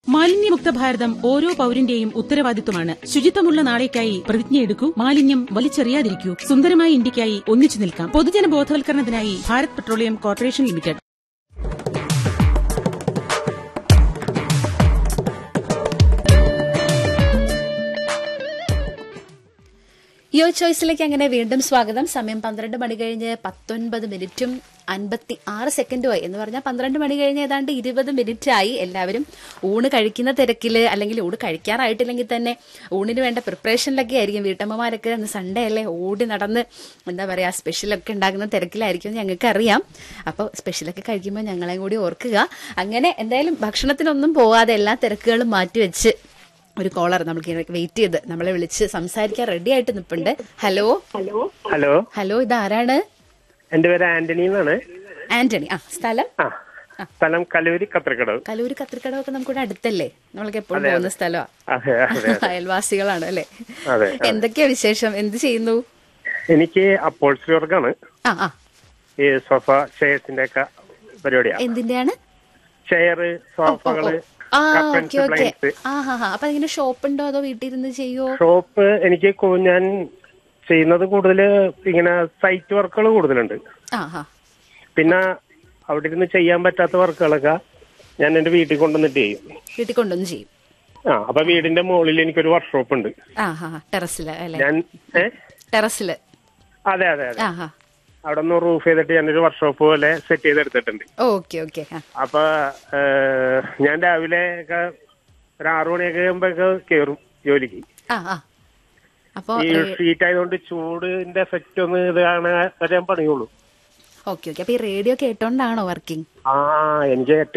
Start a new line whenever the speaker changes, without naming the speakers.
മാലിന്യമുക്ത ഭാരതം ഓരോ പൌരന്റെയും ഉത്തരവാദിത്വമാണ് ശുചിത്വമുള്ള നാളേക്കായി പ്രതിജ്ഞയെടുക്കൂ മാലിന്യം വലിച്ചെറിയാതിരിക്കൂ സുന്ദരമായ ഇന്ത്യക്കായി ഒന്നിച്ചു നിൽക്കാം പൊതുജന ബോധവൽക്കരണത്തിനായി ഭാരത് പെട്രോളിയം കോർപ്പറേഷൻ ലിമിറ്റഡ്
യോ ചോയ്സിലേക്ക് അങ്ങനെ വീണ്ടും സ്വാഗതം സമയം പന്ത്രണ്ട് മണി കഴിഞ്ഞ് പത്തൊൻപത് മിനിറ്റും അൻപത്തി ആറ് സെക്കൻഡുമായി എന്ന് പറഞ്ഞാൽ പന്ത്രണ്ട് മണി കഴിഞ്ഞ് ഏതാണ്ട് ഇരുപത് മിനിറ്റ് ആയി എല്ലാവരും ഊണ് കഴിക്കുന്ന തിരക്കില് അല്ലെങ്കിൽ ഊണ് കഴിക്കാറായിട്ടില്ലെങ്കിൽ തന്നെ ഊണിന് വേണ്ട പ്രിപ്പറേഷനിലൊക്കെ ആയിരിക്കും വീട്ടമ്മമാരൊക്കെ ഇന്ന് സൺഡേ അല്ലേ ഓടി നടന്ന് എന്താ പറയാ സ്പെഷ്യലൊക്കെ ഉണ്ടാക്കുന്ന തിരക്കിലായിരിക്കും ഞങ്ങൾക്ക് അറിയാം അപ്പോൾ സ്പെഷ്യലൊക്കെ കഴിക്കുമ്പോൾ ഞങ്ങളെയും കൂടി ഓർക്കുക അങ്ങനെ എന്തായാലും ഭക്ഷണത്തിനൊന്നും പോവാതെ എല്ലാ തിരക്കുകളും മാറ്റിവെച്ച് ഒരു കോളർ നമുക്ക് വെയിറ്റ് ചെയ്ത് നമ്മളെ വിളിച്ച് സംസാരിക്കാൻ റെഡി ആയിട്ട് നിൽപ്പുണ്ട് ഹലോ
ഹലോ
ഹലോ ഇതാരാണ്
എന്റെ പേര് ആന്റണി എന്നാണ്
ആന്റണി ആ സ്ഥലം
ആ സ്ഥലം കലൂരി കത്രക്കടവ്
കലൂര് കത്തിരിക്കടവൊക്കെ നമുക്കിവിടെ അടുത്തല്ലേ നമ്മൾക്ക് എപ്പോഴും പോകുന്ന സ്ഥലമാണ്
അതെ അതെ
അയൽവാസികളാണ് അല്ലേ
അതെ
എന്തൊക്കെയാ വിശേഷം എന്ത് ചെയ്യുന്നു
എനിക്ക് അപ്പോൾസറി വർക്കാണ്
ആ ആ
ഈ സോഫ ചെയർസിന്റെ ഒക്കെ പരിപാടിയാ
എന്തിന്റെയാണ്
ചെയർ സോഫകള്
ആ
കർട്ടൻസ്
ഓക്കെ ഓക്കെ
ബ്ലൈൻഡ്സ്
ആ ഹാ ഹാ അപ്പൊ ഇങ്ങനെ ഷോപ്പ് ഉണ്ടോ അതോ വീട്ടിൽ ഇരുന്ന് ചെയ്യോ
ഷോപ്പ് എനിക്ക് കു- ഞാൻ ചെയ്യുന്നത് കൂടുതൽ ഇങ്ങനെ സൈറ്റ് വർക്കുകൾ കൂടുതലുണ്ട്
ആ ഹാ
പിന്നെ അവിടെ ഇരുന്ന് ചെയ്യാൻ പറ്റാത്ത വർക്കുകളൊക്കെ ഞാൻ എന്റെ വീട്ടിൽ കൊണ്ടുവന്നിട്ട് ചെയ്യും
വീട്ടിൽ കൊണ്ടൊന്നും ചെയ്യും
ആ അപ്പൊ വീടിന്റെ മുകളിൽ എനിക്കൊരു വർക്ക്ഷോപ്പ് ഉണ്ട്
ആ ഹാ ടെറസില് അല്ലേ
ഞാൻ ഏ
ടെറസില്
അതെ അതെ അതെ
ആ ഹാ
അവിടെ ഒന്ന് റൂഫ് ചെയ്തിട്ട് ഞാനൊരു വർക്ക്ഷോപ്പ് പോലെ സെറ്റ് ചെയ്തെടുത്തിട്ടുണ്ട്
ഓക്കെ ഓക്കെ ആ
അപ്പൊ ഏഹ്, ഞാൻ രാവിലെ ഒക്കെ ഒരു ആറു മണിയൊക്കെ ആകുമ്പോഴൊക്കെ കേറും ജോലിക്ക്
ആ ആ അപ്പോ
ഈ ഷീറ്റ് ആയതുകൊണ്ട് ചൂടിന്റെ എഫക്റ്റ് ഒന്ന് ഇത് കാണാൻ വരെ ഞാൻ പണിയുള്ളൂ
ഓക്കെ ഓക്കെ അപ്പൊ ഈ റേഡിയോ കേട്ടോണ്ടാണോ വർക്കിംഗ്
ആ എനിക്ക് ഏറ്റവും